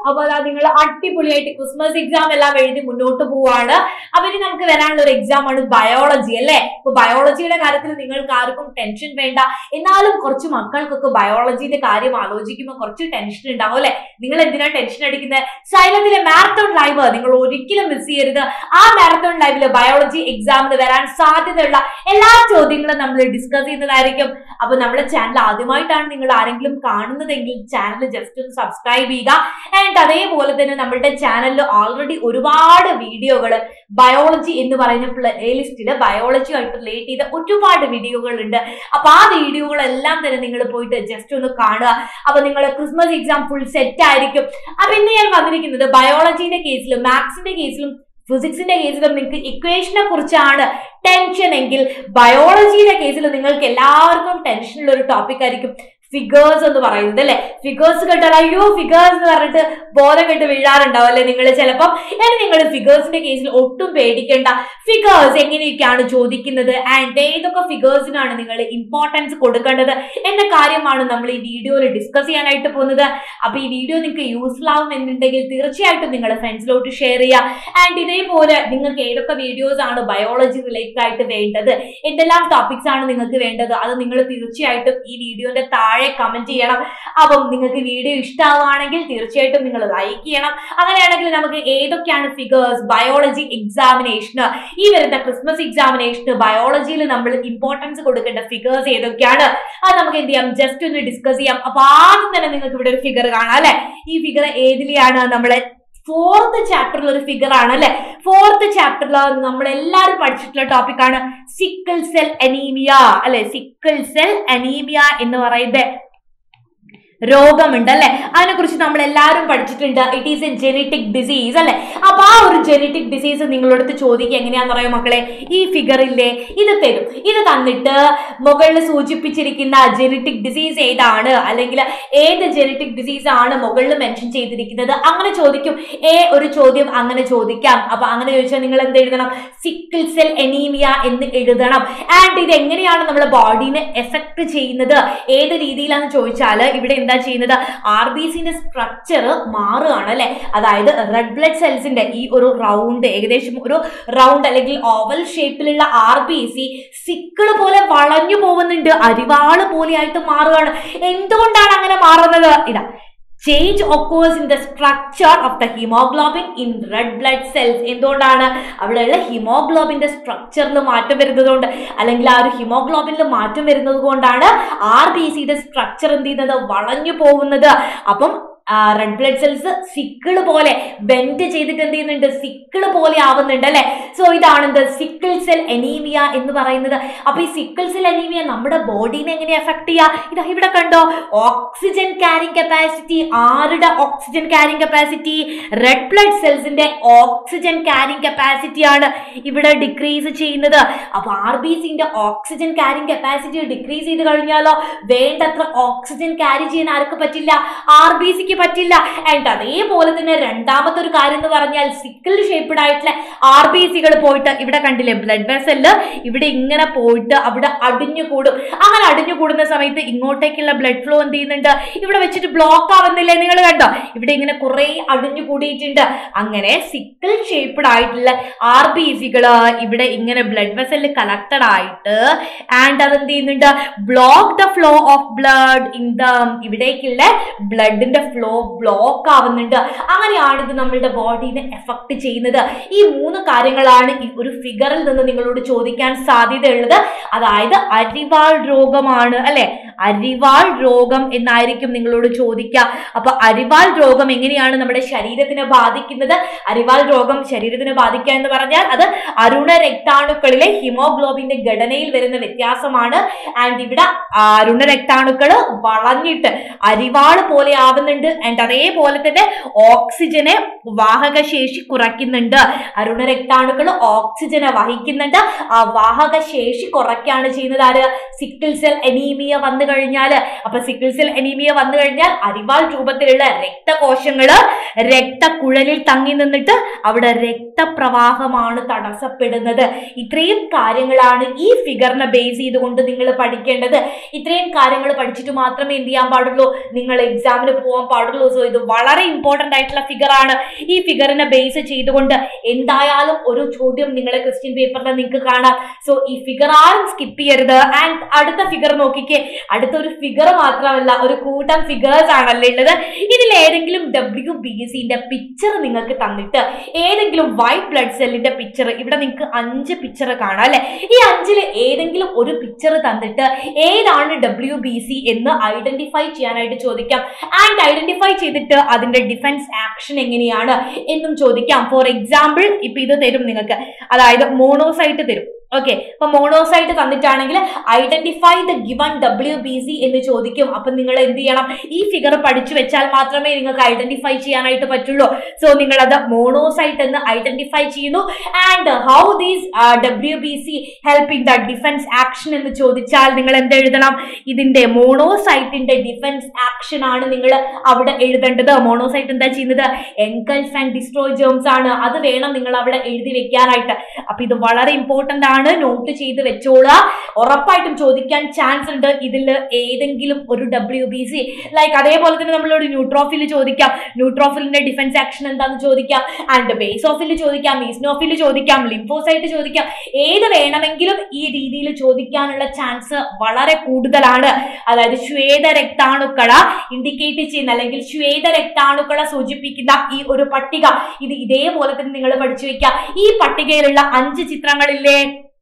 അപ്പൊ അതാ നിങ്ങൾ അടിപൊളിയായിട്ട് ക്രിസ്മസ് എക്സാം എല്ലാം എഴുതി മുന്നോട്ട് പോവാണ് അപ്പൊ ഇനി നമുക്ക് വരാനുള്ള ഒരു എക്സാം ആണ് ബയോളജി അല്ലേ ഇപ്പൊ ബയോളജിയുടെ കാര്യത്തിൽ നിങ്ങൾക്ക് ആർക്കും ടെൻഷൻ വേണ്ട എന്നാലും കുറച്ച് മക്കൾക്കൊക്കെ ബയോളജിന്റെ കാര്യം ആലോചിക്കുമ്പോൾ കുറച്ച് ടെൻഷൻ ഉണ്ടാവും അല്ലെ നിങ്ങൾ എന്തിനാ ടെൻഷൻ അടിക്കുന്നത് സൈലത്തിലെ മാരത്തോൺ ലൈവ് നിങ്ങൾ ഒരിക്കലും മിസ് ചെയ്യരുത് ആ മാരത്തോൺ ലൈവില് ബയോളജി എക്സാമിന് വരാൻ സാധ്യതയുള്ള എല്ലാ ചോദ്യങ്ങളും നമ്മൾ ഡിസ്കസ് ചെയ്യുന്നതായിരിക്കും അപ്പൊ നമ്മുടെ ചാനൽ ആദ്യമായിട്ടാണ് നിങ്ങൾ ആരെങ്കിലും കാണുന്നതെങ്കിൽ ചാനൽ ജസ്റ്റ് ഒന്ന് സബ്സ്ക്രൈബ് ചെയ്യുക ആൻഡ് അതേപോലെ തന്നെ നമ്മളുടെ ചാനലിൽ ഓൾറെഡി ഒരുപാട് വീഡിയോകൾ ബയോളജി എന്ന് പറയുന്ന പ്ലേലിസ്റ്റിൽ ബയോളജിയുമായിട്ട് റിലേറ്റ് ചെയ്ത ഒരുപാട് വീഡിയോകൾ ഉണ്ട് അപ്പൊ ആ വീഡിയോകളെല്ലാം തന്നെ നിങ്ങൾ പോയിട്ട് ജസ്റ്റ് ഒന്ന് കാണുക അപ്പൊ നിങ്ങൾ ക്രിസ്മസ് എക്സാം ഫുൾ സെറ്റ് ആയിരിക്കും അപ്പൊ ഇന്ന് ഞാൻ വന്നിരിക്കുന്നത് ബയോളജിയുടെ കേസിലും മാത്സിന്റെ കേസിലും ഫിസിക്സിന്റെ കേസിലും നിങ്ങൾക്ക് ഇക്വേഷനെ കുറിച്ചാണ് ടെൻഷൻ എങ്കിൽ ബയോളജിയുടെ കേസിൽ നിങ്ങൾക്ക് എല്ലാവർക്കും ടെൻഷനുള്ള ഒരു ടോപ്പിക് ആയിരിക്കും ഫിഗേഴ്സ് എന്ന് പറയുന്നത് അല്ലെ ഫിഗേഴ്സ് കേട്ടാൽ അയ്യോ ഫിഗേഴ്സ് എന്ന് പറഞ്ഞിട്ട് ബോധം കെട്ട് വീഴാറുണ്ടാവും അല്ലെ നിങ്ങൾ ചിലപ്പം ഇനി നിങ്ങൾ ഫിഗേഴ്സിന്റെ കേസിൽ ഒട്ടും പേടിക്കേണ്ട ഫിഗേഴ്സ് എങ്ങനെയൊക്കെയാണ് ചോദിക്കുന്നത് ആൻഡ് ഏതൊക്കെ ഫിഗേഴ്സിനാണ് നിങ്ങൾ ഇമ്പോർട്ടൻസ് കൊടുക്കേണ്ടത് എന്ന കാര്യമാണ് നമ്മൾ ഈ വീഡിയോയിൽ ഡിസ്കസ് ചെയ്യാനായിട്ട് പോകുന്നത് അപ്പൊ ഈ വീഡിയോ നിങ്ങൾക്ക് യൂസ്ഫുൾ ആവും എന്നുണ്ടെങ്കിൽ തീർച്ചയായിട്ടും നിങ്ങളുടെ ഫ്രണ്ട്സിലോട്ട് ഷെയർ ചെയ്യുക ആൻഡ് ഇതേപോലെ നിങ്ങൾക്ക് ഏതൊക്കെ വീഡിയോസ് ആണ് ബയോളജി റിലേറ്റഡ് ആയിട്ട് വേണ്ടത് എന്തെല്ലാം ടോപ്പിക്സ് ആണ് നിങ്ങൾക്ക് വേണ്ടത് അത് നിങ്ങൾ തീർച്ചയായിട്ടും ഈ വീഡിയോന്റെ താഴെ കമന്റ് ചെയ്യണം അപ്പം നിങ്ങൾക്ക് വീഡിയോ ഇഷ്ടമാവുകയാണെങ്കിൽ തീർച്ചയായിട്ടും നിങ്ങൾ ലൈക്ക് ചെയ്യണം അങ്ങനെയാണെങ്കിൽ നമുക്ക് ഏതൊക്കെയാണ് ഫിഗേഴ്സ് ബയോളജി എക്സാമിനേഷന് ഈ വരുന്ന ക്രിസ്മസ് എക്സാമിനേഷന് ബയോളജിയിൽ നമ്മൾ ഇമ്പോർട്ടൻസ് കൊടുക്കേണ്ട ഫിഗേഴ്സ് ഏതൊക്കെയാണ് അത് നമുക്ക് എന്ത് ചെയ്യാം ജസ്റ്റ് ഒന്ന് ഡിസ്കസ് ചെയ്യാം അപ്പൊ ആദ്യം തന്നെ നിങ്ങൾക്ക് ഇവിടെ ഒരു ഫിഗർ കാണാം അല്ലെ ഈ ഫിഗർ ഏതിലെയാണ് നമ്മളെ ഫോർത്ത് ചാപ്റ്ററിൽ ഒരു ഫിഗർ ആണ് അല്ലെ ഫോർത്ത് ചാപ്റ്ററിൽ നമ്മൾ എല്ലാവരും പഠിച്ചിട്ടുള്ള ടോപ്പിക് ആണ് സിക്കിൾ സെൽ അനീമിയ അല്ലെ സിക്കിൾ സെൽ അനീമിയ എന്ന് പറയുന്നത് രോഗമുണ്ട് അല്ലെ അതിനെ കുറിച്ച് നമ്മൾ എല്ലാവരും പഠിച്ചിട്ടുണ്ട് it is a genetic disease അല്ലെ അപ്പൊ ആ ഒരു ജെനറ്റിക് ഡിസീസ് നിങ്ങളടുത്ത് ചോദിക്കുക എങ്ങനെയാന്ന് പറയാം മക്കളെ ഈ ഫിഗറില്ലേ ഇത് തരും ഇത് തന്നിട്ട് മുകളിൽ സൂചിപ്പിച്ചിരിക്കുന്ന ജെനറ്റിക് ഡിസീസ് ഏതാണ് അല്ലെങ്കിൽ ഏത് ജെനറ്റിക് ഡിസീസ് ആണ് മുകളിൽ മെൻഷൻ ചെയ്തിരിക്കുന്നത് അങ്ങനെ ചോദിക്കും ഏ ഒരു ചോദ്യം അങ്ങനെ ചോദിക്കാം അപ്പൊ അങ്ങനെ ചോദിച്ചാൽ നിങ്ങൾ എന്ത് എഴുതണം സിക്കിൾ സെൽ എനീമിയ എന്ന് എഴുതണം ആൻഡ് ഇത് എങ്ങനെയാണ് നമ്മുടെ ബോഡീനെ എഫക്ട് ചെയ്യുന്നത് ഏത് രീതിയിലാണെന്ന് ചോദിച്ചാൽ ഇവിടെ എന്താ ചെയ്യുന്നത് ആർ ബി സിന്റെ സ്ട്രക്ചർ മാറുകയാണ് അല്ലെ അതായത് റെഡ് ബ്ലഡ് സെൽസിന്റെ ഈ ഒരു റൗണ്ട് ഏകദേശം ഒരു റൗണ്ട് അല്ലെങ്കിൽ ഓവൽ ഷേപ്പിലുള്ള ആർ ബി സി സിക്കിള് പോലെ വളഞ്ഞു പോകുന്നുണ്ട് അരിവാള് പോലെയായിട്ട് മാറുകയാണ് എന്തുകൊണ്ടാണ് അങ്ങനെ മാറുന്നത് ഇതാ change occurs in the structure of the haemoglobin in red blood cells എന്തുകൊണ്ടാണ് അവിടെയുള്ള ഹിമോഗ്ലോബിന്റെ സ്ട്രക്ചറിൽ മാറ്റം വരുന്നതുകൊണ്ട് അല്ലെങ്കിൽ ആ ഒരു ഹിമോഗ്ലോബിനിൽ മാറ്റം വരുന്നത് കൊണ്ടാണ് ആർ ബി സിയുടെ സ്ട്രക്ചർ എന്ത് ചെയ്യുന്നത് വളഞ്ഞു പോകുന്നത് അപ്പം റെഡ് ബ്ലഡ് സെൽസ് സിക്കിള് പോലെ ബെൻഡ് ചെയ്തിട്ട് എന്ത് ചെയ്യുന്നുണ്ട് സിക്കിള് പോലെ ആവുന്നുണ്ട് അല്ലെ സോ ഇതാണ് എന്ത് സിക്കിൾ സെൽ അനീമിയ എന്ന് പറയുന്നത് അപ്പൊ ഈ സിക്കിൾ സെൽ അനീമിയ നമ്മുടെ ബോഡീനെ എങ്ങനെ എഫക്ട് ചെയ്യുക ഇതാ ഇവിടെ കണ്ടോ ഓക്സിജൻ ക്യാരിങ് കപ്പാസിറ്റി ആരുടെ oxygen carrying capacity red blood സെൽസിന്റെ ഓക്സിജൻ ക്യാരിങ് കപ്പാസിറ്റി ആണ് ഇവിടെ ഡിക്രീസ് ചെയ്യുന്നത് അപ്പൊ ആർ ബി സിന്റെ ഓക്സിജൻ ക്യാരിങ് കപ്പാസിറ്റി ഡിക്രീസ് ചെയ്ത് കഴിഞ്ഞാലോ വേണ്ടത്ര ഓക്സിജൻ ക്യാരി ചെയ്യാൻ ആർക്ക് പറ്റില്ല ആർ ബി സിക്ക് പറ്റില്ല ആൻഡ് അതേപോലെ തന്നെ രണ്ടാമത്തെ ഒരു കാര്യം എന്ന് പറഞ്ഞാൽ സിക്കിൾ ഷേപ്പ്ഡ് ആയിട്ടുള്ള ആർ ബി സികൾ പോയിട്ട് ഇവിടെ കണ്ടില്ലേ ബ്ലഡ് വെസല് ഇവിടെ ഇങ്ങനെ പോയിട്ട് അവിടെ അടിഞ്ഞു കൂടും അങ്ങനെ അടിഞ്ഞു കൂടുന്ന സമയത്ത് ഇങ്ങോട്ടേക്കുള്ള ബ്ലഡ് ഫ്ലോ എന്ത് ചെയ്യുന്നുണ്ട് ഇവിടെ വെച്ചിട്ട് ബ്ലോക്ക് ആവുന്നില്ലേ നിങ്ങൾ കണ്ടോ ഇവിടെ ഇങ്ങനെ കുറെ അടിഞ്ഞു കൂടിയിട്ടുണ്ട് അങ്ങനെ സിക്കിൾ ഷേപ്പ്ഡ് ആയിട്ടുള്ള ആർ ബി സികള് ഇവിടെ ഇങ്ങനെ ബ്ലഡ് വെസലിൽ കലക്റ്റഡ് ആയിട്ട് ആൻഡ് അത് എന്ത് ചെയ്യുന്നുണ്ട് block the flow of blood in the ഇവിടേക്കുള്ള ബ്ലഡിന്റെ ഫ്ലോ ബ്ലോക്ക് ആവുന്നുണ്ട് അങ്ങനെയാണ് ഇത് നമ്മളുടെ ബോഡീനെ എഫക്ട് ചെയ്യുന്നത് ഈ മൂന്ന് കാര്യങ്ങളാണ് ഈ ഒരു ഫിഗറിൽ നിന്ന് നിങ്ങളോട് ചോദിക്കാൻ സാധ്യതയുള്ളത് അതായത് അരിവാൾ രോഗമാണ് അല്ലെ അരിവാൾ രോഗം എന്നായിരിക്കും നിങ്ങളോട് ചോദിക്കുക അപ്പൊ അരിവാൾ രോഗം എങ്ങനെയാണ് നമ്മുടെ ശരീരത്തിനെ ബാധിക്കുന്നത് അരിവാൾ രോഗം ശരീരത്തിനെ ബാധിക്കുക എന്ന് പറഞ്ഞാൽ അത് അരുണ രക്താണുക്കളിലെ ഹിമോഗ്ലോബിന്റെ ഘടനയിൽ വരുന്ന വ്യത്യാസമാണ് ആൻഡ് ഇവിടെ അരുണ രക്താണുക്കള് വളഞ്ഞിട്ട് അരിവാൾ പോലെ ആവുന്നുണ്ട് ആൻഡ് അതേപോലെ തന്നെ ഓക്സിജനെ വാഹക ശേഷി കുറയ്ക്കുന്നുണ്ട് അരുണ രക്താണുക്കൾ ഓക്സിജനെ വഹിക്കുന്നുണ്ട് ആ വാഹക ശേഷി കുറയ്ക്കാണ് ചെയ്യുന്നത് ആര് സിക്കിൾ സെൽ അനീമിയ വന്നു കഴിഞ്ഞാൽ അപ്പൊ സിക്കിൾ സെൽ അനീമിയ വന്നു കഴിഞ്ഞാൽ അരിവാൾ രൂപത്തിലുള്ള രക്തകോശങ്ങള് രക്തക്കുഴലിൽ തങ്ങി നിന്നിട്ട് അവിടെ രക്തപ്രവാഹമാണ് തടസ്സപ്പെടുന്നത് ഇത്രയും കാര്യങ്ങളാണ് ഈ ഫിഗറിനെ ബേസ് ചെയ്തുകൊണ്ട് നിങ്ങൾ പഠിക്കേണ്ടത് ഇത്രയും കാര്യങ്ങൾ പഠിച്ചിട്ട് മാത്രമേ എന്ത് ചെയ്യാൻ പാടുള്ളൂ നിങ്ങൾ എക്സാമിന് പോകാൻ പാടുള്ളൂ സോ ഇത് വളരെ ഇമ്പോർട്ടന്റ് ആയിട്ടുള്ള ഫിഗർ ആണ് ഈ ഫിഗറിനെ ബേസ് ചെയ്തുകൊണ്ട് എന്തായാലും ഒരു ചോദ്യം നിങ്ങളെ ക്വസ്റ്റ്യൻ പേപ്പറിൽ നിങ്ങൾക്ക് കാണാം സോ ഈ ഫിഗർ ആരും സ്കിപ്പ് ചെയ്യരുത് ആൻഡ് അടുത്ത ഫിഗർ നോക്കിക്കേ അടുത്ത ഒരു ഫിഗർ മാത്രമല്ല ഒരു കൂട്ടം ഫിഗേഴ്സ് ആണല്ലേ ഉള്ളത് ഇതിൽ ഏതെങ്കിലും ഡബ്ല്യു ബി സിന്റെ പിക്ചർ നിങ്ങൾക്ക് തന്നിട്ട് ഏതെങ്കിലും വൈറ്റ് ബ്ലഡ് സെല്ലിന്റെ പിക്ചർ ഇവിടെ നിങ്ങൾക്ക് അഞ്ച് പിക്ചർ കാണാം അല്ലെ ഈ അഞ്ചിൽ ഏതെങ്കിലും ഒരു പിക്ചർ തന്നിട്ട് ഏതാണ് ഡബ്ല്യു ബി സി എന്ന് ഐഡന്റിഫൈ ചെയ്യാനായിട്ട് ചോദിക്കാം ആൻഡ് ഐഡന്റിഫൈ ചെയ്തിട്ട് അതിന്റെ ഡിഫൻസ് ആക്ഷൻ എങ്ങനെയാണ് എന്നും ചോദിക്കാം ഫോർ എക്സാമ്പിൾ ഇപ്പൊ ഇത് തരും നിങ്ങൾക്ക് അതായത് മോണോസൈറ്റ് തരും ഓക്കെ അപ്പൊ മോണോസൈറ്റ് തന്നിട്ടാണെങ്കിൽ identify the given W B C എന്ന് ചോദിക്കും അപ്പൊ നിങ്ങൾ എന്ത് ചെയ്യണം ഈ ഫിഗർ പഠിച്ചു വെച്ചാൽ മാത്രമേ നിങ്ങൾക്ക് ഐഡന്റിഫൈ ചെയ്യാനായിട്ട് പറ്റുള്ളൂ സോ നിങ്ങൾ അത് മോണോസൈറ്റ് എന്ന് ഐഡന്റിഫൈ ചെയ്യുന്നു and how these W B C help in the defence action എന്ന് ചോദിച്ചാൽ നിങ്ങൾ എന്ത് എഴുതണം ഇതിന്റെ മോണോസൈറ്റിന്റെ ഡിഫൻസ് ആക്ഷൻ ആണ് നിങ്ങൾ അവിടെ എഴുതേണ്ടത് മോണോസൈറ്റ് എന്താ ചെയ്യുന്നത് എൻകൽഫ് ആൻഡ് ഡിസ്ട്രോയ് ജേംസ് ആണ് അത് വേണം നിങ്ങൾ അവിടെ എഴുതി വെക്കാനായിട്ട് അപ്പൊ ഇത് വളരെ ഇമ്പോർട്ടന്റ് ആണ് നോട്ട് ചെയ്ത് വെച്ചോളുക ഉറപ്പായിട്ടും ചോദിക്കാൻ ചാൻസ് ഉണ്ട് ഇതിൽ ഏതെങ്കിലും ഒരു ഡബ്ല്യു ബി സി ലൈക്ക് അതേപോലെ തന്നെ നമ്മളോട് ന്യൂട്രോഫിൽ ചോദിക്കാം ന്യൂട്രോഫിലിന്റെ ഡിഫൻസ് ആക്ഷൻ എന്താണെന്ന് ചോദിക്കാം ആൻഡ് ബേസോഫിൽ ചോദിക്കാം ഈസ്നോഫിൽ ചോദിക്കാം ലിംഫോസൈറ്റ് ചോദിക്കാം ഏത് വേണമെങ്കിലും ഈ രീതിയിൽ ചോദിക്കാനുള്ള ചാൻസ് വളരെ കൂടുതലാണ് അതായത് ശ്വേത രക്താണുക്കള ഇൻഡിക്കേറ്റ് ചെയ്യുന്ന അല്ലെങ്കിൽ ശ്വേത രക്താണുക്കളെ സൂചിപ്പിക്കുന്ന ഈ ഒരു പട്ടിക ഇത് ഇതേപോലെ തന്നെ നിങ്ങൾ പഠിച്ചു വെക്കുക ഈ പട്ടികയിലുള്ള അഞ്ച് ചിത്രങ്ങളില്ലേ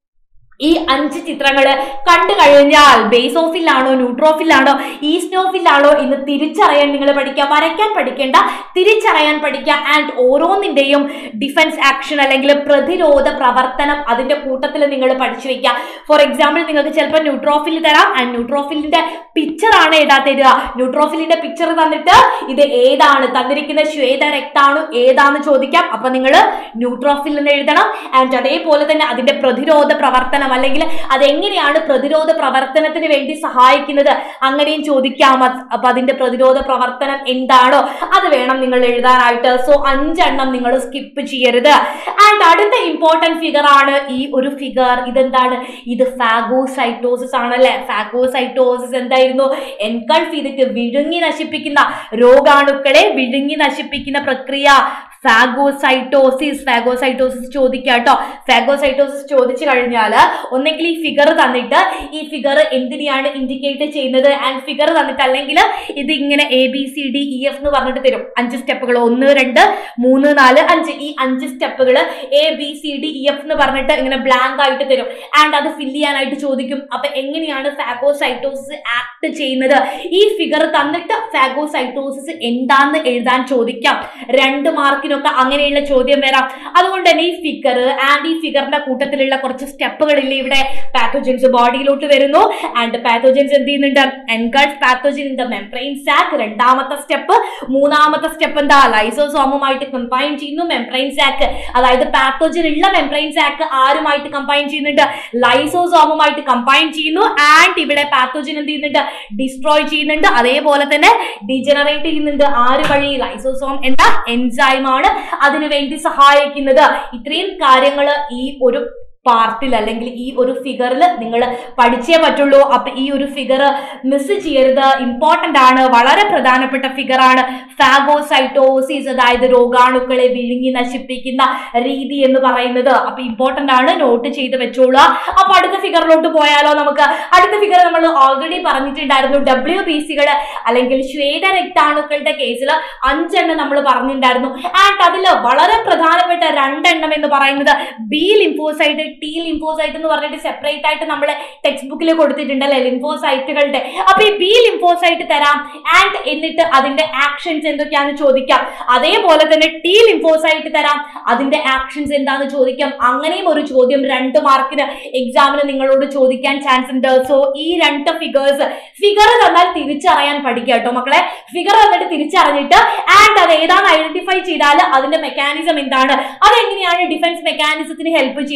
ഈ അഞ്ച് ചിത്രങ്ങൾ കണ്ടു കഴിഞ്ഞാൽ ബേസോഫിലാണോ ന്യൂട്രോഫിലാണോ ഈസ്നോഫിലാണോ എന്ന് തിരിച്ചറിയാൻ നിങ്ങൾ പഠിക്കുക വരയ്ക്കാൻ പഠിക്കേണ്ട തിരിച്ചറിയാൻ പഠിക്കുക ആൻഡ് ഓരോന്നിന്റെയും ഡിഫൻസ് ആക്ഷൻ അല്ലെങ്കിൽ പ്രതിരോധ പ്രവർത്തനം അതിന്റെ കൂട്ടത്തിൽ നിങ്ങൾ പഠിച്ചു വെക്കുക ഫോർ എക്സാമ്പിൾ നിങ്ങൾക്ക് ചിലപ്പോൾ ന്യൂട്രോഫിൽ തരാം ആൻഡ് ന്യൂട്രോഫിലിന്റെ പിക്ചർ ആണ് ഏതാ തരിക ന്യൂട്രോഫിലിന്റെ പിക്ചർ തന്നിട്ട് ഇത് ഏതാണ് തന്നിരിക്കുന്ന ശ്വേത രക്താണു ഏതാന്ന് ചോദിക്കാം അപ്പൊ നിങ്ങൾ ന്യൂട്രോഫിൽ എന്ന് എഴുതണം ആൻഡ് അതേപോലെ തന്നെ അതിന്റെ പ്രതിരോധ പ്രവർത്തനം അല്ലെങ്കിൽ അതെങ്ങനെയാണ് പ്രതിരോധ പ്രവർത്തനത്തിന് വേണ്ടി സഹായിക്കുന്നത് അങ്ങനെയും ചോദിക്കാം അത് അപ്പൊ അതിന്റെ പ്രതിരോധ പ്രവർത്തനം എന്താണോ അത് വേണം നിങ്ങൾ എഴുതാനായിട്ട് സോ അഞ്ചെണ്ണം നിങ്ങൾ സ്കിപ്പ് ചെയ്യരുത് ആൻഡ് അടുത്ത ഇമ്പോർട്ടന്റ് ഫിഗർ ആണ് ഈ ഒരു ഫിഗർ ഇതെന്താണ് ഇത് ഫാഗോസൈറ്റോസിസ് ആണല്ലേ ഫാഗോസൈറ്റോസിസ് എന്തായിരുന്നു എൻകൾഫ് ചെയ്തിട്ട് വിഴുങ്ങി നശിപ്പിക്കുന്ന രോഗാണുക്കളെ വിഴുങ്ങി നശിപ്പിക്കുന്ന പ്രക്രിയ ഫാഗോസൈറ്റോസിസ് ഫാഗോസൈറ്റോസിസ് ചോദിക്കുക കേട്ടോ ഫാഗോസൈറ്റോസിസ് ചോദിച്ചു കഴിഞ്ഞാൽ ഒന്നെങ്കിൽ ഈ ഫിഗർ തന്നിട്ട് ഈ ഫിഗർ എന്തിനെയാണ് ഇൻഡിക്കേറ്റ് ചെയ്യുന്നത് ആൻഡ് ഫിഗർ തന്നിട്ട് അല്ലെങ്കിൽ ഇത് ഇങ്ങനെ A B C D E F എന്ന് പറഞ്ഞിട്ട് തരും അഞ്ച് സ്റ്റെപ്പുകൾ ഒന്ന് രണ്ട് മൂന്ന് നാല് അഞ്ച് ഈ അഞ്ച് സ്റ്റെപ്പുകൾ A B C D E F എന്ന് പറഞ്ഞിട്ട് ഇങ്ങനെ ബ്ലാങ്ക് ആയിട്ട് തരും ആൻഡ് അത് ഫില്ല് ചെയ്യാനായിട്ട് ചോദിക്കും അപ്പൊ എങ്ങനെയാണ് ഫാഗോസൈറ്റോസിസ് ആക്ട് ചെയ്യുന്നത് ഈ ഫിഗർ തന്നിട്ട് ഫാഗോസൈറ്റോസിസ് എന്താന്ന് എഴുതാൻ ചോദിക്കാം രണ്ട് മാർക്കിനൊക്കെ അങ്ങനെയുള്ള ചോദ്യം വരാം അതുകൊണ്ട് തന്നെ ഈ ഫിഗർ ആൻഡ് ഈ ഫിഗറിന്റെ കൂട്ടത്തിലുള്ള കുറച്ച് സ്റ്റെപ്പുകളില്ലേ ഇവിടെ പാത്തോജൻസ് ബോഡിയിലോട്ട് വരുന്നു ആൻഡ് പാത്തോജൻസ് എന്ത് ചെയ്യുന്നുണ്ട് engulf pathogen in the membrane sac രണ്ടാമത്തെ സ്റ്റെപ്പ് മൂന്നാമത്തെ സ്റ്റെപ്പ് എന്താ ലൈസോസോമുമായിട്ട് കമ്പൈൻ ചെയ്യുന്നു മെംബ്രെയിൻ സാക്ക് അതായത് പാത്തോജൻ ഉള്ള മെംബ്രെയിൻ സാക്ക് ആരുമായിട്ട് കമ്പൈൻ ചെയ്യുന്നുണ്ട് ലൈസോസോമുമായിട്ട് കമ്പൈൻ ചെയ്യുന്നു ആൻഡ് ഇവിടെ പാത്തോജൻ എന്ത് ചെയ്യുന്നുണ്ട് ഡിസ്ട്രോയ് ചെയ്യുന്നുണ്ട് അതേപോലെ തന്നെ ഡിജനറേറ്റ് ചെയ്യുന്നുണ്ട് ആര് വഴി ലൈസോസോം എന്ന എൻസൈമാണ് അതിനു വേണ്ടി സഹായിക്കുന്നത് ഇത്രയും കാര്യങ്ങൾ ഈ ഒരു പാർട്ടിൽ അല്ലെങ്കിൽ ഈ ഒരു ഫിഗറിൽ നിങ്ങൾ പഠിച്ചേ പറ്റുള്ളൂ അപ്പൊ ഈ ഒരു ഫിഗർ മിസ് ചെയ്യരുത് ഇമ്പോർട്ടന്റ് ആണ് വളരെ പ്രധാനപ്പെട്ട ഫിഗർ ആണ് ഫാഗോസൈറ്റോസിസ് അതായത് രോഗാണുക്കളെ വിഴുങ്ങി നശിപ്പിക്കുന്ന രീതി എന്ന് പറയുന്നത് അപ്പൊ ഇമ്പോർട്ടന്റ് ആണ് നോട്ട് ചെയ്ത് വെച്ചോളുക അപ്പൊ അടുത്ത ഫിഗറിലോട്ട് പോയാലോ നമുക്ക് അടുത്ത ഫിഗർ നമ്മൾ ഓൾറെഡി പറഞ്ഞിട്ടുണ്ടായിരുന്നു ഡബ്ല്യു ബി സികൾ അല്ലെങ്കിൽ ശ്വേത രക്താണുക്കളുടെ കേസിൽ അഞ്ചെണ്ണം നമ്മൾ പറഞ്ഞിട്ടുണ്ടായിരുന്നു ആൻഡ് അതിൽ വളരെ പ്രധാനപ്പെട്ട രണ്ടെണ്ണം എന്ന് പറയുന്നത് ബി ലിംഫോസൈറ്റ് ടി ലിംഫോസൈറ്റ് എന്ന് പറഞ്ഞിട്ട് സെപ്പറേറ്റ് ആയിട്ട് നമ്മൾ ടെക്സ്റ്റ് ബുക്കിൽ കൊടുത്തിട്ടുണ്ട് അല്ലെ ലിംഫോസൈറ്റുകളുടെ അപ്പൊ ഈ ബി ലിംഫോസൈറ്റ് തരാം ആൻഡ് എന്നിട്ട് അതിന്റെ ആക്ഷൻസ് എന്തൊക്കെയാണെന്ന് ചോദിക്കാം അതേപോലെ തന്നെ ടി ലിംഫോസൈറ്റ് തരാം അതിന്റെ ആക്ഷൻസ് എന്താണെന്ന് ചോദിക്കാം അങ്ങനെയും ഒരു ചോദ്യം രണ്ട് മാർക്കിന് എക്സാമിന് നിങ്ങളോട് ചോദിക്കാൻ ചാൻസ് ഉണ്ട് സോ ഈ രണ്ട് ഫിഗേഴ്സ് ഫിഗർ തന്നാൽ തിരിച്ചറിയാൻ പഠിക്കുക കേട്ടോ മക്കളെ ഫിഗർ തന്നിട്ട് തിരിച്ചറിഞ്ഞിട്ട് ആൻഡ് അത് ഏതാണ് ഐഡന്റിഫൈ ചെയ്താൽ അതിന്റെ മെക്കാനിസം എന്താണ് അതെങ്ങനെയാണ് ഡിഫൻസ് മെക്കാനിസത്തിന് ഹെൽപ്പ് ചെയ്യുന്നത്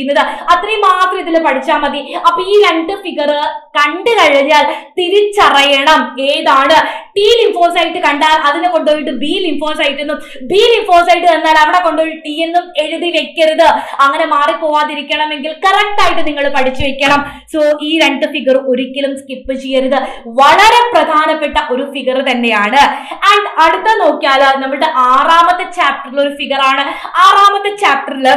അത്രയും മാത്രം ഇതിൽ പഠിച്ചാൽ മതി അപ്പൊ ഈ രണ്ട് ഫിഗർ കണ്ടു കഴിഞ്ഞാൽ തിരിച്ചറിയണം ഏതാണ് ടി ലിംഫോസൈറ്റ് കണ്ടാൽ അതിനെ കൊണ്ടുപോയിട്ട് ബി ലിംഫോസൈറ്റ് എന്നും ബി ലിംഫോസൈറ്റ് തന്നാൽ അവിടെ കൊണ്ടുപോയി ടി എന്നും എഴുതി വെക്കരുത് അങ്ങനെ മാറിപ്പോവാതിരിക്കണമെങ്കിൽ കറക്റ്റ് ആയിട്ട് നിങ്ങൾ പഠിച്ചു വെക്കണം സോ ഈ രണ്ട് ഫിഗർ ഒരിക്കലും സ്കിപ്പ് ചെയ്യരുത് വളരെ പ്രധാനപ്പെട്ട ഒരു ഫിഗർ തന്നെയാണ് ആൻഡ് അടുത്ത നോക്കിയാൽ നമ്മുടെ ആറാമത്തെ ചാപ്റ്ററിൽ ഒരു ഫിഗർ ആണ് ആറാമത്തെ ചാപ്റ്ററിൽ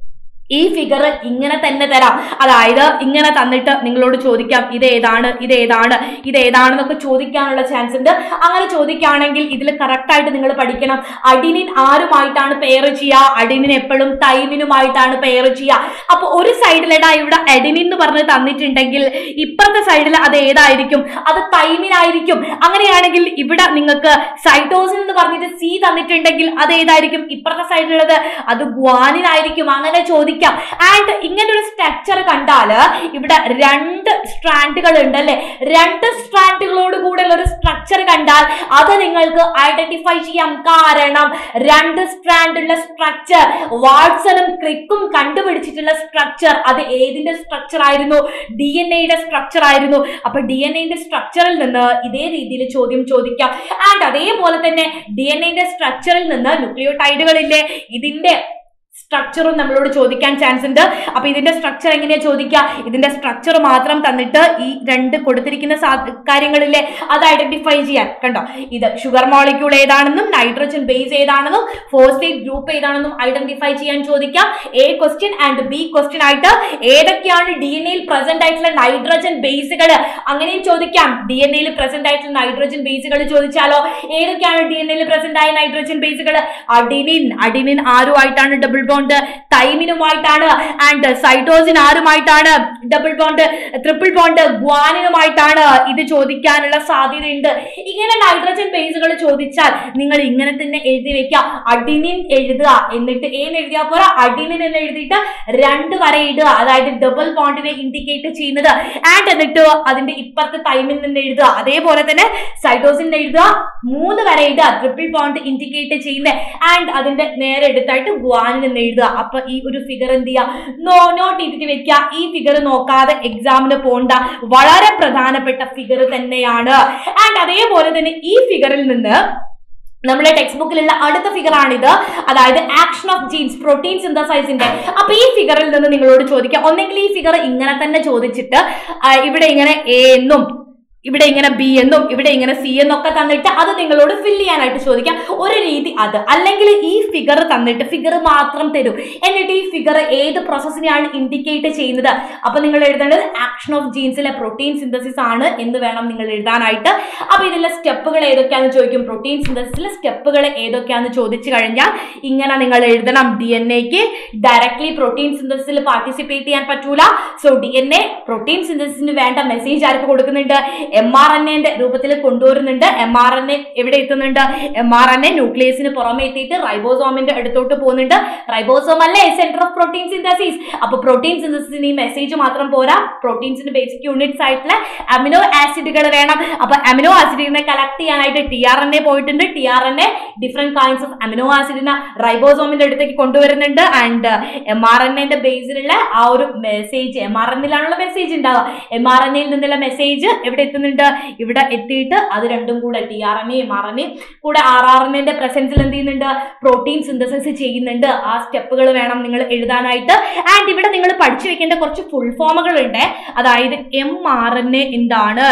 ഈ ഫിഗർ ഇങ്ങനെ തന്നെ തരാം അതായത് ഇങ്ങനെ തന്നിട്ട് നിങ്ങളോട് ചോദിക്കാം ഇത് ഏതാണ് ഇത് ഏതാണ് ഇത് ഏതാണെന്നൊക്കെ ചോദിക്കാനുള്ള ചാൻസ് ഉണ്ട് അങ്ങനെ ചോദിക്കുകയാണെങ്കിൽ ഇതിൽ കറക്റ്റ് ആയിട്ട് നിങ്ങൾ പഠിക്കണം അഡിനിൻ ആരുമായിട്ടാണ് പെയർ ചെയ്യുക അഡിനിൻ എപ്പോഴും തൈമിനുമായിട്ടാണ് പെയർ ചെയ്യുക അപ്പൊ ഒരു സൈഡിലിടാ ഇവിടെ അഡിനിൻ എന്ന് പറഞ്ഞ് തന്നിട്ടുണ്ടെങ്കിൽ ഇപ്പുറത്തെ സൈഡിൽ അത് ഏതായിരിക്കും അത് തൈമിനായിരിക്കും അങ്ങനെയാണെങ്കിൽ ഇവിടെ നിങ്ങൾക്ക് സൈറ്റോസിൻ എന്ന് പറഞ്ഞിട്ട് സി തന്നിട്ടുണ്ടെങ്കിൽ അത് ഏതായിരിക്കും ഇപ്പുറത്തെ സൈഡിലുള്ളത് അത് ഗ്വാനിനായിരിക്കും അങ്ങനെ ചോദിക്കാം ആൻഡ് ഇങ്ങനെ ഒരു സ്ട്രക്ചർ കണ്ടാല് ഇവിടെ രണ്ട് സ്ട്രാൻഡുകൾ ഉണ്ട് അല്ലെ രണ്ട് സ്ട്രാൻഡുകളോട് കൂടെയുള്ള ഒരു സ്ട്രക്ചർ കണ്ടാൽ അത് നിങ്ങൾക്ക് ഐഡന്റിഫൈ ചെയ്യാം കാരണം രണ്ട് സ്ട്രാൻഡുള്ള സ്ട്രക്ചർ വാട്സണും ക്രിക്കും കണ്ടുപിടിച്ചിട്ടുള്ള സ്ട്രക്ചർ അത് ഏതിന്റെ സ്ട്രക്ചർ ആയിരുന്നു ഡി എൻ എയുടെ സ്ട്രക്ചർ ആയിരുന്നു അപ്പൊ ഡി എൻ എന്റെ സ്ട്രക്ചറിൽ നിന്ന് ഇതേ രീതിയിൽ ചോദ്യം ചോദിക്കാം ആൻഡ് അതേപോലെ തന്നെ ഡി എൻ എന്റെ സ്ട്രക്ചറിൽ നിന്ന് ന്യൂക്ലിയോടൈഡുകളില്ലേ ഇതിന്റെ സ്ട്രക്ചറും നമ്മളോട് ചോദിക്കാൻ ചാൻസ് ഉണ്ട് അപ്പൊ ഇതിന്റെ സ്ട്രക്ചർ എങ്ങനെയാ ചോദിക്കുക ഇതിന്റെ സ്ട്രക്ചർ മാത്രം തന്നിട്ട് ഈ രണ്ട് കൊടുത്തിരിക്കുന്ന സാ- കാര്യങ്ങളിലെ അത് ഐഡന്റിഫൈ ചെയ്യാൻ കണ്ടോ ഇത് ഷുഗർ മോളിക്യൂൾ ഏതാണെന്നും നൈട്രജൻ ബേസ് ഏതാണെന്നും ഫോസ്ഫേറ്റ് ഗ്രൂപ്പ് ഏതാണെന്നും ഐഡന്റിഫൈ ചെയ്യാൻ ചോദിക്കാം A question and B question ആയിട്ട് ഏതൊക്കെയാണ് ഡി എൻ എയിൽ പ്രസന്റ് ആയിട്ടുള്ള നൈട്രജൻ ബേസുകൾ അങ്ങനെയും ചോദിക്കാം ഡി എൻ എയിൽ പ്രസന്റ് ആയിട്ടുള്ള നൈട്രജൻ ബേസുകൾ ചോദിച്ചാലോ ഏതൊക്കെയാണ് ഡി എൻ എയിൽ പ്രസന്റ് ആയ നൈട്രജൻ ബേസുകൾ അഡിനിൻ അഡിനിൻ ആരുമായിട്ടാണ് ഡബിൾ ബോണ്ട് തൈമിനുമായിട്ടാണ് ആൻഡ് സൈറ്റോസിൻ ആരുമായിട്ടാണ് ഡബിൾ ബോണ്ട് ട്രിപ്പിൾ ബോണ്ട് ഗ്വാനിനുമായിട്ടാണ് ഇത് ചോദിക്കാനുള്ള സാധ്യതയുണ്ട് ഇങ്ങനെ നൈട്രജൻ ബേസുകൾ ചോദിച്ചാൽ നിങ്ങൾ ഇങ്ങനെ തന്നെ എഴുതി വെക്കുക അഡിനിൻ എഴുതുക എന്നിട്ട് ഏന്ന് എഴുതിയാൽ പോരാ അഡിനിൻ എന്ന് എഴുതിയിട്ട് രണ്ട് വര ഇടുക അതായത് ഡബിൾ ബോണ്ടിനെ ഇൻഡിക്കേറ്റ് ചെയ്യുന്നത് ആൻഡ് എന്നിട്ട് അതിന്റെ ഇപ്പുറത്തെ തൈമിൽ നിന്ന് എഴുതുക അതേപോലെ തന്നെ സൈറ്റോസിൻ എഴുതുക മൂന്ന് വര ഇടുക ട്രിപ്പിൾ ബോണ്ട് ഇൻഡിക്കേറ്റ് ചെയ്യുന്നത് ആൻഡ് അതിന്റെ നേരെ എടുത്തായിട്ട് ഗ്വാനിൻ എന്ന് എഴുതുക അപ്പൊ ഈ ഒരു ഫിഗർ എന്ത് ചെയ്യുക നോ നോട്ട് ചെയ്തിട്ട് വെക്കുക ഈ ഫിഗർ നോക്കാതെ എക്സാമിന് പോണ്ട വളരെ പ്രധാനപ്പെട്ട ഫിഗർ തന്നെയാണ് ആൻഡ് അതേപോലെ തന്നെ ഈ ഫിഗറിൽ നിന്ന് നമ്മുടെ ടെക്സ്റ്റ് ബുക്കിലുള്ള അടുത്ത ഫിഗർ ആണിത് അതായത് ആക്ഷൻ ഓഫ് ജീൻസ് പ്രോട്ടീൻ സിന്തസൈസിന്റെ അപ്പൊ ഈ ഫിഗറിൽ നിന്ന് നിങ്ങളോട് ചോദിക്കാം ഒന്നെങ്കിൽ ഈ ഫിഗർ ഇങ്ങനെ തന്നെ ചോദിച്ചിട്ട് ആ, ഇവിടെ ഇങ്ങനെ എ എന്നും ഇവിടെ ഇങ്ങനെ ബി എന്നും ഇവിടെ ഇങ്ങനെ സി എന്നൊക്കെ തന്നിട്ട് അത് നിങ്ങളോട് ഫിൽ ചെയ്യാനായിട്ട് ചോദിക്കാം ഒരു രീതി അത് അല്ലെങ്കിൽ ഈ ഫിഗർ തന്നിട്ട് ഫിഗർ മാത്രം തരും എന്നിട്ട് ഈ ഫിഗർ ഏത് പ്രോസസ്സിനെയാണ് ഇൻഡിക്കേറ്റ് ചെയ്യുന്നത് അപ്പൊ നിങ്ങൾ എഴുതേണ്ടത് ആക്ഷൻ ഓഫ് ജീൻസിലെ പ്രോട്ടീൻ സിന്തസിസ് ആണ് എന്ന് വേണം നിങ്ങൾ എഴുതാനായിട്ട് അപ്പൊ ഇതിലെ സ്റ്റെപ്പുകൾ ഏതൊക്കെയാണെന്ന് ചോദിക്കും പ്രോട്ടീൻ സിന്തസിസിലെ സ്റ്റെപ്പുകൾ ഏതൊക്കെയാണെന്ന് ചോദിച്ചു കഴിഞ്ഞാൽ ഇങ്ങനെ നിങ്ങൾ എഴുതണം ഡി എൻ എക്ക് ഡയറക്ട്ലി പ്രോട്ടീൻ സിന്തസിസിൽ പാർട്ടിസിപ്പേറ്റ് ചെയ്യാൻ പറ്റൂല so D N A protein സിന്തസിസിന് വേണ്ട മെസ്സേജ് ആർക്ക് കൊടുക്കുന്നുണ്ട് എം ആർ എൻ എന്റെ രൂപത്തിൽ കൊണ്ടുവരുന്നുണ്ട് എം ആർ എൻ എ എവിടെ എത്തുന്നുണ്ട് എം ആർ എൻ എ ന്യൂക്ലിയസിന് പുറമെ എത്തിയിട്ട് റൈബോസോമിന്റെ അടുത്തോട്ട് പോകുന്നുണ്ട് റൈബോസോം അല്ലേ സെന്റർ ഓഫ് പ്രോട്ടീൻ സിന്തസിസ് അപ്പൊ പ്രോട്ടീൻ സിന്തസിന് ഈ മെസ്സേജ് മാത്രം പോരാ പ്രോട്ടീൻസിന്റെ ബേസിക് യൂണിറ്റ്സ് ആയിട്ടുള്ള അമിനോ ആസിഡുകൾ വേണം അപ്പൊ അമിനോ ആസിഡിനെ കളക്ട് ചെയ്യാനായിട്ട് ടി ആർ എൻ എ പോയിട്ടുണ്ട് T R N A different kinds of amino ആസിഡിനെ റൈബോസോമിന്റെ അടുത്തേക്ക് കൊണ്ടുവരുന്നുണ്ട് ആൻഡ് എം ആർ എൻ എന്റെ ബേസിലുള്ള ആ ഒരു മെസ്സേജ് എം ആർ എന്നിലാണുള്ള മെസ്സേജ് ഉണ്ടാവുക എം ആർ എൻ എയിൽ നിന്നുള്ള മെസ്സേജ് എവിടെ എത്തുന്നുണ്ട് ഇവിടെ എത്തിയിട്ട് അത് രണ്ടും കൂടെ T R N A M R N A കൂടെ ആർ ആർ എൻ എന്റെ പ്രസൻസിൽ എന്ത് ചെയ്യുന്നുണ്ട് പ്രോട്ടീൻ സിന്തസിസ് ചെയ്യുന്നുണ്ട് ആ സ്റ്റെപ്പുകൾ വേണം നിങ്ങൾ എഴുതാനായിട്ട് ആൻഡ് ഇവിടെ നിങ്ങൾ പഠിച്ചു വെക്കേണ്ട കുറച്ച് ഫുൾ ഫോമുകൾ ഉണ്ട് അതായത് എം ആർ എൻ എ എന്താണ്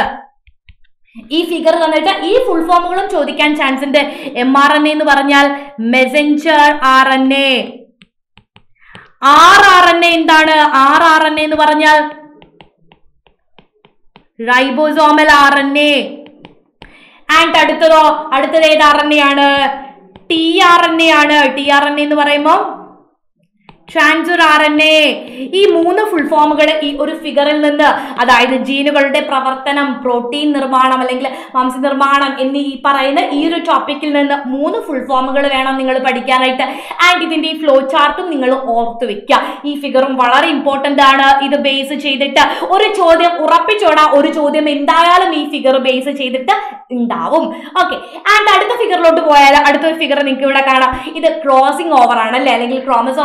ഈ ഫിഗർ തന്നിട്ട് ഈ ഫുൾ ഫോമുകളും ചോദിക്കാൻ ചാൻസ് ഉണ്ട് എം ആർ എൻ എന്ന് പറഞ്ഞാൽ messenger R N A R R N A എന്താണ് ആർ ആർ എൻ എന്ന് പറഞ്ഞാൽ ribosomal R N A and അടുത്തതോ അടുത്തത് ഏത് ആർ എൻ എ ആണ് ടി ആർ എൻ എ ആണ് ടി ആർ എൻ എ എന്ന് പറയുമ്പോൾ ട്രാൻസ്ഫർ ആർ എൻ എ ഈ മൂന്ന് ഫുൾ ഫോമുകൾ ഈ ഒരു ഫിഗറിൽ നിന്ന് അതായത് ജീനുകളുടെ പ്രവർത്തനം പ്രോട്ടീൻ നിർമ്മാണം അല്ലെങ്കിൽ മാംസ നിർമ്മാണം എന്നീ ഈ പറയുന്ന ഈ ഒരു ടോപ്പിക്കിൽ നിന്ന് മൂന്ന് ഫുൾ ഫോമുകൾ വേണം നിങ്ങൾ പഠിക്കാനായിട്ട് ആൻഡ് ഇതിന്റെ ഈ ഫ്ലോ ചാർട്ടും നിങ്ങൾ ഓർത്ത് വെക്കുക ഈ ഫിഗറും വളരെ ഇമ്പോർട്ടന്റ് ആണ് ഇത് ബേസ് ചെയ്തിട്ട് ഒരു ചോദ്യം ഉറപ്പിച്ചോടാ ഒരു ചോദ്യം എന്തായാലും ഈ ഫിഗർ ബേസ് ചെയ്തിട്ട് ഉണ്ടാവും ഓക്കെ ആൻഡ് അടുത്ത ഫിഗറിലോട്ട് പോയാൽ അടുത്തൊരു ഫിഗർ നിങ്ങൾക്ക് ഇവിടെ കാണാം ഇത് ക്രോസിംഗ് ഓവർ ആണ് അല്ലേ അല്ലെങ്കിൽ ക്രോമസോമിന്റെ മുറിഞ്ഞു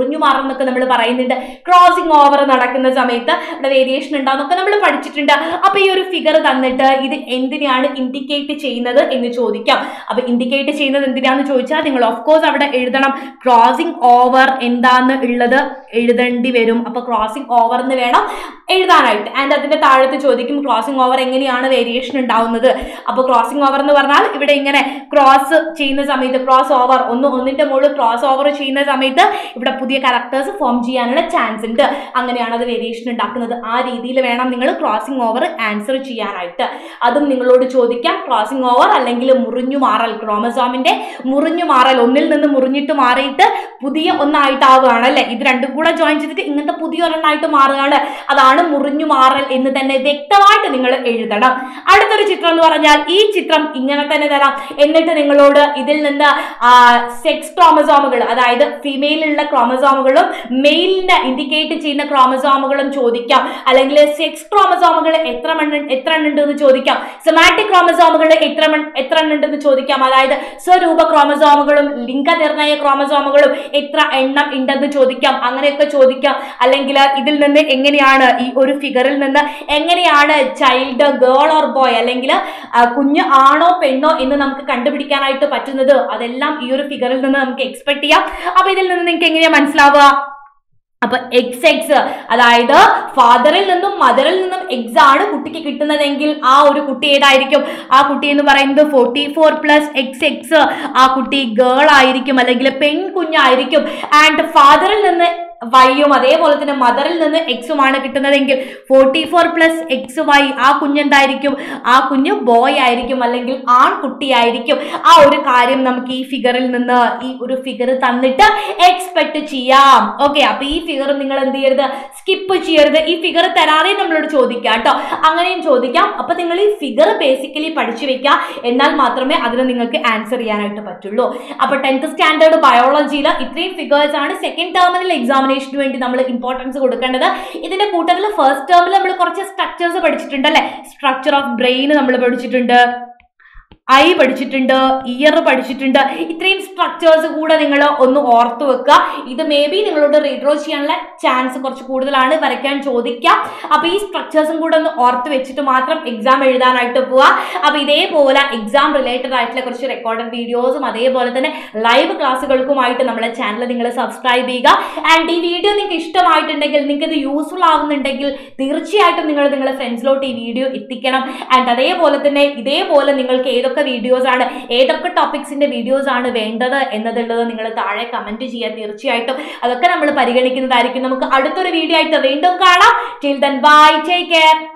മുറിഞ്ഞു മാറുന്നൊക്കെ നമ്മൾ പറയുന്നുണ്ട് ക്രോസിംഗ് ഓവർ നടക്കുന്ന സമയത്ത് ഇവിടെ വേരിയേഷൻ ഉണ്ടാവുന്നൊക്കെ നമ്മൾ പഠിച്ചിട്ടുണ്ട് അപ്പൊ ഈ ഒരു ഫിഗർ തന്നിട്ട് ഇത് എന്തിനാണ് ഇൻഡിക്കേറ്റ് ചെയ്യുന്നത് എന്ന് ചോദിക്കാം അപ്പൊ ഇൻഡിക്കേറ്റ് ചെയ്യുന്നത് എന്തിനാന്ന് ചോദിച്ചാൽ നിങ്ങൾ ഓഫ് കോഴ്സ് അവിടെ എഴുതണം ക്രോസിംഗ് ഓവർ എന്താന്ന് ഉള്ളത് എഴുതേണ്ടി വരും അപ്പൊ ക്രോസിംഗ് ഓവർ എന്ന് വേണം എഴുതാനായിട്ട് ആൻഡ് അതിന്റെ താഴത്ത് ചോദിക്കും ക്രോസിംഗ് ഓവർ എങ്ങനെയാണ് വേരിയേഷൻ ഉണ്ടാവുന്നത് അപ്പൊ ക്രോസിംഗ് ഓവർ എന്ന് പറഞ്ഞാൽ ഇവിടെ ഇങ്ങനെ ക്രോസ് ചെയ്യുന്ന സമയത്ത് ക്രോസ് ഓവർ ഒന്ന് ഒന്നിന്റെ മുകളിൽ ക്രോസ് ഓവർ ചെയ്യുന്ന സമയത്ത് ഇവിടെ പുതിയ കറക്ടേഴ്സ് ഫോം ചെയ്യാനുള്ള ചാൻസ് ഉണ്ട് അങ്ങനെയാണ് അത് വേരിയേഷൻ ഉണ്ടാക്കുന്നത് ആ രീതിയിൽ വേണം നിങ്ങൾ ക്രോസിംഗ് ഓവർ ആൻസർ ചെയ്യാനായിട്ട് അതും നിങ്ങളോട് ചോദിക്കാം ക്രോസിംഗ് ഓവർ അല്ലെങ്കിൽ മുറിഞ്ഞു മാറൽ ക്രോമസോമിന്റെ മുറിഞ്ഞു മാറൽ ഒന്നിൽ നിന്ന് മുറിഞ്ഞിട്ട് മാറിയിട്ട് പുതിയ ഒന്നായിട്ടാവുകയാണ് അല്ലെ ഇത് രണ്ടും കൂടെ ജോയിൻ ചെയ്തിട്ട് ഇങ്ങനത്തെ പുതിയ ഒരെണ്ണമായിട്ട് മാറുകയാണ് അതാണ് മുറിഞ്ഞു മാറൽ എന്ന് തന്നെ വ്യക്തമായിട്ട് നിങ്ങൾ എഴുതണം അടുത്തൊരു ചിത്രം എന്ന് പറഞ്ഞാൽ ഈ ചിത്രം ഇങ്ങനെ തന്നെ തരാം എന്നിട്ട് നിങ്ങളോട് ഇതിൽ നിന്ന് സെക്സ് ക്രോമസോമുകൾ അതായത് ഫീമെയിലുള്ള ക്രോമസോമുകളും മെയിലിനെ ഇൻഡിക്കേറ്റ് ചെയ്യുന്ന ക്രോമസോമുകളും ചോദിക്കാം അല്ലെങ്കിൽ സെക്സ് ക്രോമസോമുകൾ എത്ര മണ്ണ് എത്ര എണ്ണം ഉണ്ടെന്ന് ചോദിക്കാം സെമാറ്റിക് ക്രോമസോമുകൾ എത്ര മൺ- എത്ര എണ്ണം ഉണ്ടെന്ന് ചോദിക്കാം അതായത് സ്വരൂപ ക്രോമസോമുകളും ലിംഗനിർണയ ക്രോമസോമുകളും എത്ര എണ്ണം ഉണ്ടെന്ന് ചോദിക്കാം അങ്ങനെയൊക്കെ ചോദിക്കാം അല്ലെങ്കിൽ ഇതിൽ നിന്ന് എങ്ങനെയാണ് ഈ ഒരു ഫിഗറിൽ നിന്ന് എങ്ങനെയാണ് ചൈൽഡ് ഗേൾ ഓർ ബോയ് അല്ലെങ്കിൽ കുഞ്ഞ് ആണോ പെണ്ണോ എന്ന് നമുക്ക് കണ്ടുപിടിക്കാനായിട്ട് പറ്റുന്നത് അതെല്ലാം ഈ ഒരു ഫിഗറിൽ നിന്ന് നമുക്ക് എക്സ്പെക്ട് ചെയ്യാം അപ്പൊ ഇതിൽ നിന്ന് നിങ്ങൾക്ക് എങ്ങനെയാ മനസ്സിലാവുക അപ്പൊ എക്സ് എക്സ് അതായത് ഫാദറിൽ നിന്നും മദറിൽ നിന്നും എക്സ് ആണ് കുട്ടിക്ക് കിട്ടുന്നതെങ്കിൽ ആ ഒരു കുട്ടി ഏതായിരിക്കും ആ കുട്ടി എന്ന് പറയുന്നത് forty four plus X X ആ കുട്ടി ഗേൾ ആയിരിക്കും അല്ലെങ്കിൽ പെൺകുഞ്ഞായിരിക്കും ആൻഡ് ഫാദറിൽ നിന്ന് വൈയും അതേപോലെ തന്നെ മദറിൽ നിന്ന് എക്സുമാണ് കിട്ടുന്നതെങ്കിൽ forty four plus X Y ആ കുഞ്ഞെന്തായിരിക്കും ആ കുഞ്ഞ് ബോയ് ആയിരിക്കും അല്ലെങ്കിൽ ആൺകുട്ടിയായിരിക്കും ആ ഒരു കാര്യം നമുക്ക് ഈ ഫിഗറിൽ നിന്ന് ഈ ഒരു ഫിഗർ തന്നിട്ട് എക്സ്പെക്ട് ചെയ്യാം ഓക്കെ അപ്പൊ ഈ ഫിഗർ നിങ്ങൾ എന്ത് ചെയ്യരുത് സ്കിപ്പ് ചെയ്യരുത് ഈ ഫിഗർ തരാതെ നമ്മളോട് ചോദിക്കാം കേട്ടോ അങ്ങനെയും ചോദിക്കാം അപ്പൊ നിങ്ങൾ ഈ ഫിഗർ ബേസിക്കലി പഠിച്ചു വെക്കുക എന്നാൽ മാത്രമേ അതിന് നിങ്ങൾക്ക് ആൻസർ ചെയ്യാനായിട്ട് പറ്റുള്ളൂ അപ്പൊ ടെൻത്ത് സ്റ്റാൻഡേർഡ് ബയോളജിയിൽ ഇത്രയും ഫിഗേഴ്സ് ആണ് സെക്കൻഡ് ടേമിനൽ എക്സാമിനേഷന് വേണ്ടി നമ്മൾ ഇമ്പോർട്ടൻസ് കൊടുക്കേണ്ടത് ഇതിന്റെ കൂട്ടത്തിൽ ഫസ്റ്റ് ടേമിൽ നമ്മൾ കുറച്ച് സ്ട്രക്ചേഴ്സ് പഠിച്ചിട്ടുണ്ട് അല്ലെ സ്ട്രക്ചർ ഓഫ് ബ്രെയിൻ നമ്മൾ പഠിച്ചിട്ടുണ്ട് ഐ പഠിച്ചിട്ടുണ്ട് ഇയർ പഠിച്ചിട്ടുണ്ട് ഇത്രയും സ്ട്രക്ചേഴ്സ് കൂടെ നിങ്ങൾ ഒന്ന് ഓർത്ത് വെക്കുക ഇത് മേ ബി നിങ്ങളോട് റീഡ്രോ ചെയ്യാനുള്ള ചാൻസ് കുറച്ച് കൂടുതലാണ് വരയ്ക്കാൻ ചോദിക്കാം അപ്പോൾ ഈ സ്ട്രക്ചേഴ്സും കൂടെ ഒന്ന് ഓർത്ത് വെച്ചിട്ട് മാത്രം എക്സാം എഴുതാനായിട്ട് പോവുക അപ്പോൾ ഇതേപോലെ എക്സാം റിലേറ്റഡ് ആയിട്ടുള്ള കുറച്ച് റെക്കോർഡഡ് വീഡിയോസും അതേപോലെ തന്നെ ലൈവ് ക്ലാസ്സുകൾക്കുമായിട്ട് നമ്മളെ ചാനൽ നിങ്ങൾ സബ്സ്ക്രൈബ് ചെയ്യുക ആൻഡ് ഈ വീഡിയോ നിങ്ങൾക്ക് ഇഷ്ടമായിട്ടുണ്ടെങ്കിൽ നിങ്ങൾക്ക് ഇത് യൂസ്ഫുൾ ആവുന്നുണ്ടെങ്കിൽ തീർച്ചയായിട്ടും നിങ്ങൾ നിങ്ങളുടെ ഫ്രണ്ട്സിലോട്ട് ഈ വീഡിയോ എത്തിക്കണം ആൻഡ് അതേപോലെ തന്നെ ഇതേപോലെ നിങ്ങൾക്ക് ഏതൊക്കെ വീഡിയോസ് ആണ് ഏതൊക്കെ ടോപ്പിക്സിന്റെ വീഡിയോസ് ആണ് വേണ്ടത് എന്നതുള്ളത് നിങ്ങൾ താഴെ കമന്റ് ചെയ്യുക തീർച്ചയായിട്ടും അതൊക്കെ നമ്മൾ പരിഗണിക്കുന്നതായിരിക്കും നമുക്ക് അടുത്തൊരു വീഡിയോ ആയിട്ട് വീണ്ടും കാണാം till then bye take care